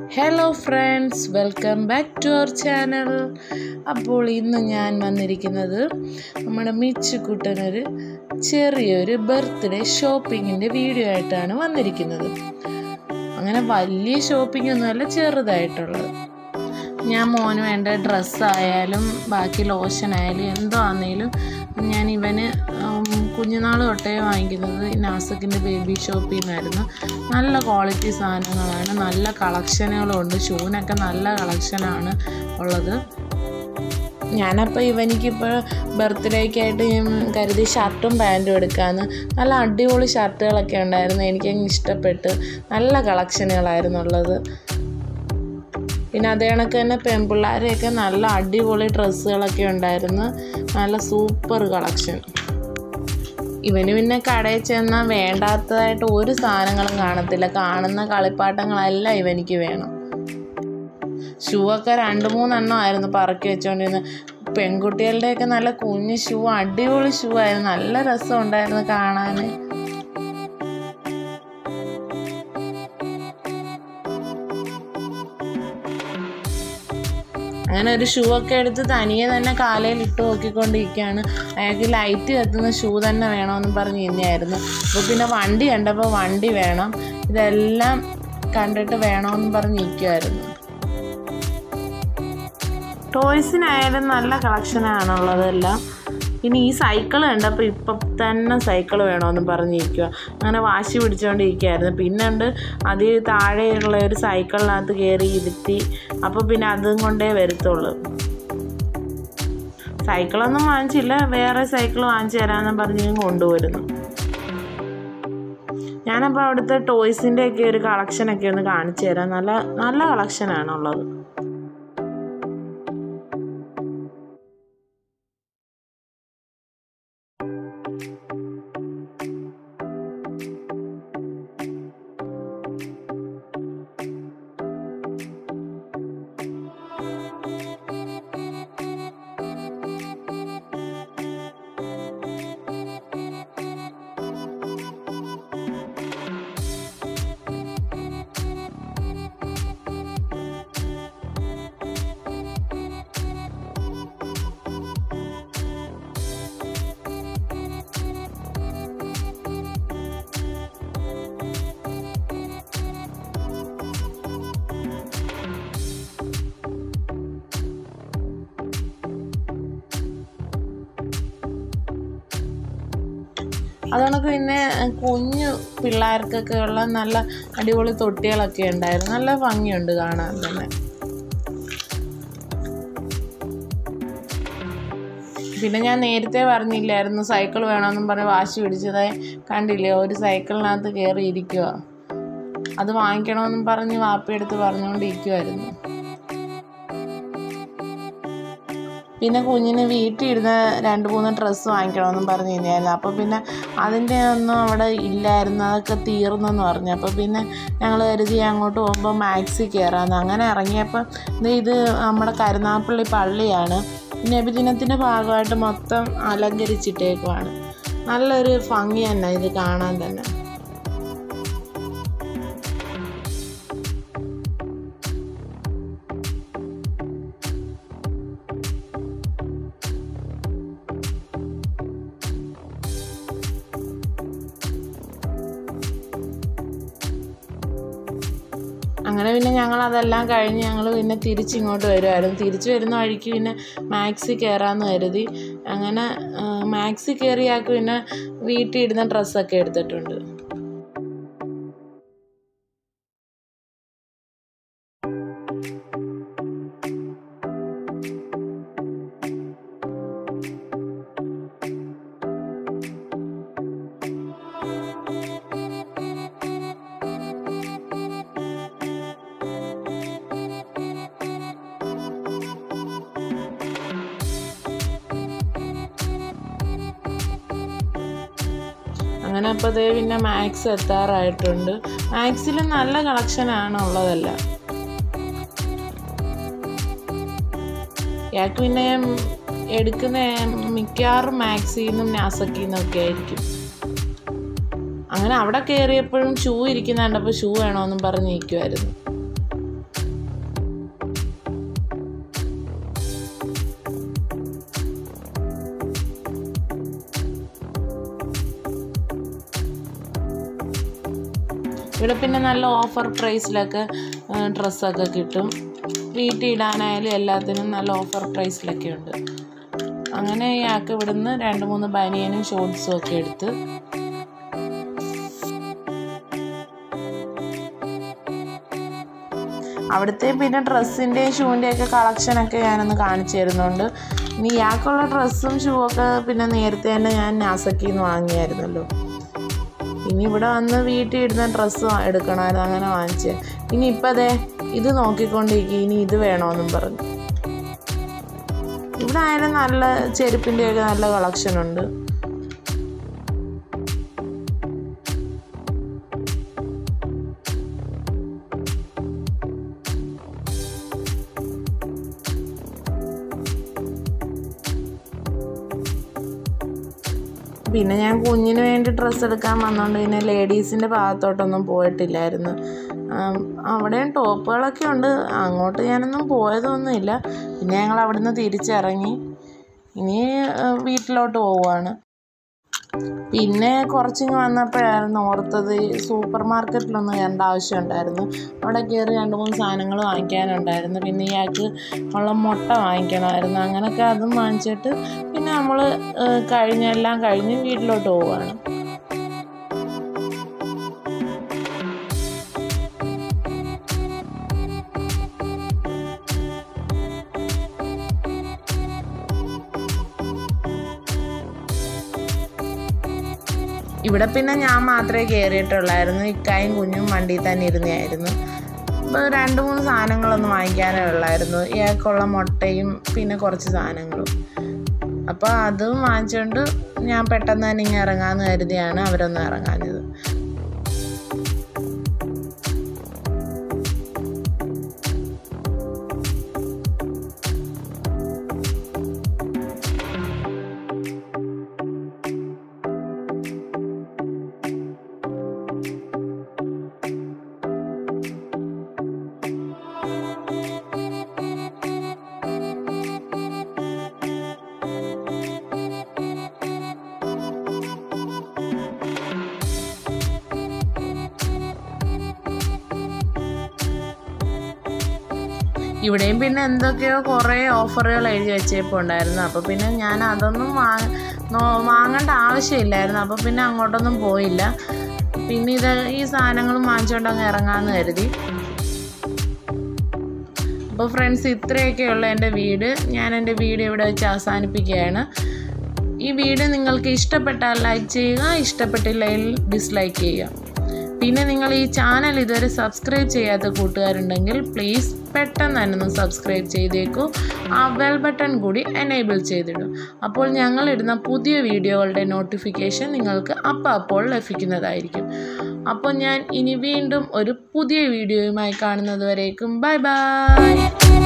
hello friends welcome back to our channel അപ്പോൾ ഇന്ന് ഞാൻ വന്നിരിക്കുന്നത് നമ്മുടെ മിച്ചുക്കുട്ടനൊരു ചെറിയൊരു ബർത്ത്ഡേ ഷോപ്പിങ്ങിൻ്റെ വീഡിയോ ആയിട്ടാണ് വന്നിരിക്കുന്നത് അങ്ങനെ വലിയ ഷോപ്പിംഗ് ഒന്നുമല്ല ചെറുതായിട്ടുള്ളത് ഞാൻ മോന് വേണ്ട ഡ്രസ്സായാലും ബാക്കി ലോഷനായാലും എന്തോ ആണെങ്കിലും ഞാൻ ഇവന് കുഞ്ഞുനാൾ തൊട്ടേ വാങ്ങിക്കുന്നത് നാസക്കിൻ്റെ ബേബി ഷോപ്പിൽ നിന്നായിരുന്നു നല്ല ക്വാളിറ്റി സാധനങ്ങളാണ് നല്ല കളക്ഷനുകളും ഉണ്ട് ഷൂവിനൊക്കെ നല്ല കളക്ഷനാണ് ഉള്ളത് ഞാനപ്പോൾ ഇവനിക്കിപ്പോൾ ബർത്ത്ഡേക്കായിട്ട് ഞാൻ കരുതി ഷർട്ടും പാൻറ്റും എടുക്കാമെന്ന് നല്ല അടിപൊളി ഷർട്ടുകളൊക്കെ ഉണ്ടായിരുന്നു എനിക്കങ്ങ് ഇഷ്ടപ്പെട്ട് നല്ല കളക്ഷനുകളായിരുന്നു ഉള്ളത് പിന്നെ അതേ കണക്ക് തന്നെ പെൺപിള്ളേരെയൊക്കെ നല്ല അടിപൊളി ഡ്രസ്സുകളൊക്കെ ഉണ്ടായിരുന്നു നല്ല സൂപ്പർ കളക്ഷൻ ഇവന് പിന്നെ കടയിൽ ചെന്നാൽ വേണ്ടാത്തതായിട്ട് ഒരു സാധനങ്ങളും കാണത്തില്ല കാണുന്ന കളിപ്പാട്ടങ്ങളെല്ലാം ഇവനിക്ക് വേണം ഷൂ ഒക്കെ രണ്ട് മൂന്നെണ്ണം ആയിരുന്നു പറക്കി വെച്ചുകൊണ്ടിരുന്നത് പെൺകുട്ടികളുടെയൊക്കെ നല്ല കുഞ്ഞ് ഷൂ അടിപൊളി ഷൂ ആയിരുന്നു നല്ല രസം ഉണ്ടായിരുന്നു കാണാൻ അങ്ങനെ ഒരു ഷൂ ഒക്കെ എടുത്ത് തനിയെ തന്നെ കാലയിൽ ഇട്ട് നോക്കിക്കൊണ്ടിരിക്കുകയാണ് അയാൾക്ക് ലൈറ്റ് കത്തുന്ന ഷൂ തന്നെ വേണമെന്ന് പറഞ്ഞ് ഇന്നായിരുന്നു അപ്പോൾ പിന്നെ വണ്ടി കണ്ടപ്പോൾ വണ്ടി വേണം ഇതെല്ലാം കണ്ടിട്ട് വേണമെന്ന് പറഞ്ഞ് ഇരിക്കുമായിരുന്നു ടോയ്സിനായാലും നല്ല കളക്ഷനാണുള്ളതെല്ലാം പിന്നെ ഈ സൈക്കിൾ കണ്ടപ്പോൾ ഇപ്പം തന്നെ സൈക്കിൾ വേണമെന്ന് പറഞ്ഞിരിക്കുക അങ്ങനെ വാശി പിടിച്ചുകൊണ്ടിരിക്കുകയായിരുന്നു പിന്നെ ഉണ്ട് അതിൽ താഴെയുള്ള ഒരു സൈക്കിളിനകത്ത് കയറി ഇരുത്തി അപ്പോൾ പിന്നെ അതും കൊണ്ടേ വരത്തുള്ളൂ സൈക്കിളൊന്നും വാങ്ങിച്ചില്ല വേറെ സൈക്കിൾ വാങ്ങിച്ചു തരാമെന്ന് പറഞ്ഞ് കൊണ്ടുവരുന്നു ഞാനപ്പോൾ അവിടുത്തെ ടോയ്സിൻ്റെ ഒക്കെ ഒരു കളക്ഷനൊക്കെ ഒന്ന് കാണിച്ചു തരാം നല്ല നല്ല കളക്ഷനാണുള്ളത് അതുകൊണ്ടൊക്കെ പിന്നെ കുഞ്ഞു പിള്ളേർക്കൊക്കെ ഉള്ള നല്ല അടിപൊളി തൊട്ടികളൊക്കെ ഉണ്ടായിരുന്നു നല്ല ഭംഗിയുണ്ട് കാണാൻ തന്നെ പിന്നെ ഞാൻ നേരത്തെ പറഞ്ഞില്ലായിരുന്നു സൈക്കിൾ വേണമെന്നും പറഞ്ഞ് വാശി പിടിച്ചതായി കണ്ടില്ലേ ഒരു സൈക്കിളിനകത്ത് കയറി ഇരിക്കുക അത് വാങ്ങിക്കണമെന്നും പറഞ്ഞ് വാപ്പയെടുത്ത് പറഞ്ഞുകൊണ്ടിരിക്കുമായിരുന്നു പിന്നെ കുഞ്ഞിന് വീട്ടിൽ ഇരുന്ന് രണ്ട് മൂന്ന് ഡ്രസ്സ് വാങ്ങിക്കണമെന്നും പറഞ്ഞ് കഴിഞ്ഞായിരുന്നു അപ്പോൾ പിന്നെ അതിൻ്റെ ഒന്നും അവിടെ ഇല്ലായിരുന്നു അതൊക്കെ തീർന്നെന്ന് പറഞ്ഞു അപ്പോൾ പിന്നെ ഞങ്ങൾ കരുതി അങ്ങോട്ട് പോകുമ്പോൾ മാക്സി കയറാമെന്ന് അങ്ങനെ ഇറങ്ങിയപ്പോൾ ഇത് നമ്മുടെ കരുനാപ്പള്ളി പള്ളിയാണ് നബിദിനത്തിൻ്റെ ഭാഗമായിട്ട് മൊത്തം അലങ്കരിച്ചിട്ടേക്കുവാണ് നല്ലൊരു ഭംഗി തന്നെ ഇത് കാണാൻ തന്നെ അങ്ങനെ പിന്നെ ഞങ്ങൾ അതെല്ലാം കഴിഞ്ഞ് ഞങ്ങൾ പിന്നെ തിരിച്ചിങ്ങോട്ട് വരുമായിരുന്നു തിരിച്ചു വരുന്ന വഴിക്ക് പിന്നെ മാക്സി കയറാമെന്ന് കരുതി അങ്ങനെ മാക്സി കയറിയാൾക്ക് പിന്നെ വീട്ടിൽ ഇടുന്ന ഡ്രസ്സൊക്കെ എടുത്തിട്ടുണ്ട് അങ്ങനെ അപ്പോൾ അതേ പിന്നെ മാക്സ് എത്താറായിട്ടുണ്ട് മാക്സിൽ നല്ല കളക്ഷനാണ് ഉള്ളതെല്ലാം ഇയാൾക്ക് പിന്നെ എടുക്കുന്ന മിക്കവാറും മാക്സിൽ നിന്നും നാസക്കിൽ നിന്നൊക്കെ ആയിരിക്കും അങ്ങനെ അവിടെ കയറിയപ്പോഴും ഷൂ ഇരിക്കുന്ന കണ്ടപ്പോൾ ഷൂ വേണമെന്നും പറഞ്ഞ് നിൽക്കുമായിരുന്നു ഇവിടെ പിന്നെ നല്ല ഓഫർ പ്രൈസിലൊക്കെ ഡ്രസ്സൊക്കെ കിട്ടും വീട്ടിൽ ഇടാനായാലും എല്ലാത്തിനും നല്ല ഓഫർ പ്രൈസിലൊക്കെ ഉണ്ട് അങ്ങനെ ഇയാൾക്ക് ഇവിടുന്ന് രണ്ട് മൂന്ന് ബനിയനും ഷോർട്സും ഒക്കെ എടുത്ത് അവിടുത്തെ പിന്നെ ഡ്രസ്സിൻ്റെയും ഷൂവിൻ്റെയും ഒക്കെ കളക്ഷനൊക്കെ ഞാനൊന്ന് കാണിച്ചു തരുന്നുണ്ട് ഇനി ഇയാൾക്കുള്ള ഡ്രസ്സും ഷൂ ഒക്കെ പിന്നെ നേരത്തെ തന്നെ ഞാൻ നാസക്കിൽ നിന്ന് വാങ്ങിയായിരുന്നല്ലോ ഇനി ഇവിടെ വന്ന് വീട്ടിൽ ഇടുന്ന ഡ്രസ്സ് എടുക്കണമായിരുന്നു അങ്ങനെ വാങ്ങിച്ചത് ഇനി ഇപ്പം അതെ ഇത് നോക്കിക്കൊണ്ടിരിക്കും ഇനി ഇത് വേണമെന്നും പറഞ്ഞു ഇവിടെ ആയാലും നല്ല ചെരുപ്പിൻ്റെയൊക്കെ നല്ല കളക്ഷൻ ഉണ്ട് പിന്നെ ഞാൻ കുഞ്ഞിന് വേണ്ടി ഡ്രസ്സ് എടുക്കാൻ വന്നതുകൊണ്ട് പിന്നെ ലേഡീസിൻ്റെ ഭാഗത്തോട്ടൊന്നും പോയിട്ടില്ലായിരുന്നു അവിടെയും ടോപ്പുകളൊക്കെ ഉണ്ട് അങ്ങോട്ട് ഞാനൊന്നും പോയതൊന്നുമില്ല പിന്നെ ഞങ്ങൾ അവിടുന്ന് തിരിച്ചിറങ്ങി ഇനി വീട്ടിലോട്ട് പോവുകയാണ് പിന്നെ കുറച്ചിങ്ങ് വന്നപ്പോഴായിരുന്നു ഓർത്തത് സൂപ്പർ മാർക്കറ്റിലൊന്ന് കയറേണ്ട ആവശ്യമുണ്ടായിരുന്നു അവിടെ കയറി രണ്ട് മൂന്ന് സാധനങ്ങൾ വാങ്ങിക്കാനുണ്ടായിരുന്നു പിന്നെ ഇയാൾക്ക് ഉള്ള മുട്ട വാങ്ങിക്കണമായിരുന്നു അങ്ങനെയൊക്കെ അതും വാങ്ങിച്ചിട്ട് പിന്നെ നമ്മൾ കഴിഞ്ഞെല്ലാം കഴിഞ്ഞ് വീട്ടിലോട്ട് പോവുകയാണ് ഇവിടെ പിന്നെ ഞാൻ മാത്രമേ കയറിയിട്ടുള്ളായിരുന്നു ഇക്കായും കുഞ്ഞും വണ്ടിയിൽ തന്നെ ഇരുന്നായിരുന്നു അപ്പോൾ രണ്ട് മൂന്ന് സാധനങ്ങളൊന്നും വാങ്ങിക്കാനേ ഉള്ളായിരുന്നു ഇയാൾക്കുള്ള മുട്ടയും പിന്നെ കുറച്ച് സാധനങ്ങളും അപ്പോൾ അതും വാങ്ങിച്ചുകൊണ്ട് ഞാൻ പെട്ടെന്ന് തന്നെ ഇങ്ങനെ ഇറങ്ങാമെന്ന് കരുതിയാണ് അവരൊന്നും ഇറങ്ങാഞ്ഞത് ഇവിടെയും പിന്നെ എന്തൊക്കെയോ കുറേ ഓഫറുകൾ എഴുതി വെച്ചപ്പോൾ ഉണ്ടായിരുന്നു അപ്പോൾ പിന്നെ ഞാൻ അതൊന്നും വാങ്ങേണ്ട ആവശ്യമില്ലായിരുന്നു അപ്പോൾ പിന്നെ അങ്ങോട്ടൊന്നും പോയില്ല പിന്നെ ഇത് ഈ സാധനങ്ങളും വാങ്ങിച്ചുകൊണ്ട് അങ്ങ് ഇറങ്ങാമെന്ന് കരുതി അപ്പോൾ ഫ്രണ്ട്സ് ഇത്രയൊക്കെയുള്ള എൻ്റെ വീട് ഞാൻ എൻ്റെ വീഡിയോ ഇവിടെ വെച്ച് അവസാനിപ്പിക്കുകയാണ് ഈ വീഡിയോ നിങ്ങൾക്ക് ഇഷ്ടപ്പെട്ടാൽ ലൈക്ക് ചെയ്യുക ഇഷ്ടപ്പെട്ടില്ലെങ്കിൽ ഡിസ്ലൈക്ക് ചെയ്യുക പിന്നെ നിങ്ങൾ ഈ ചാനൽ ഇതുവരെ സബ്സ്ക്രൈബ് ചെയ്യാത്ത കൂട്ടുകാരുണ്ടെങ്കിൽ പ്ലീസ് പെട്ടെന്ന് തന്നെ ഒന്ന് സബ്സ്ക്രൈബ് ചെയ്തേക്കൂ ആ ബെൽ ബട്ടൺ കൂടി എനേബിൾ ചെയ്തിടും അപ്പോൾ ഞങ്ങളിടുന്ന പുതിയ വീഡിയോകളുടെ നോട്ടിഫിക്കേഷൻ നിങ്ങൾക്ക് അപ്പോൾ അപ്പോൾ ലഭിക്കുന്നതായിരിക്കും അപ്പോൾ ഞാൻ ഇനി വീണ്ടും ഒരു പുതിയ വീഡിയോയുമായി കാണുന്നത് വരേക്കും ബൈ ബൈ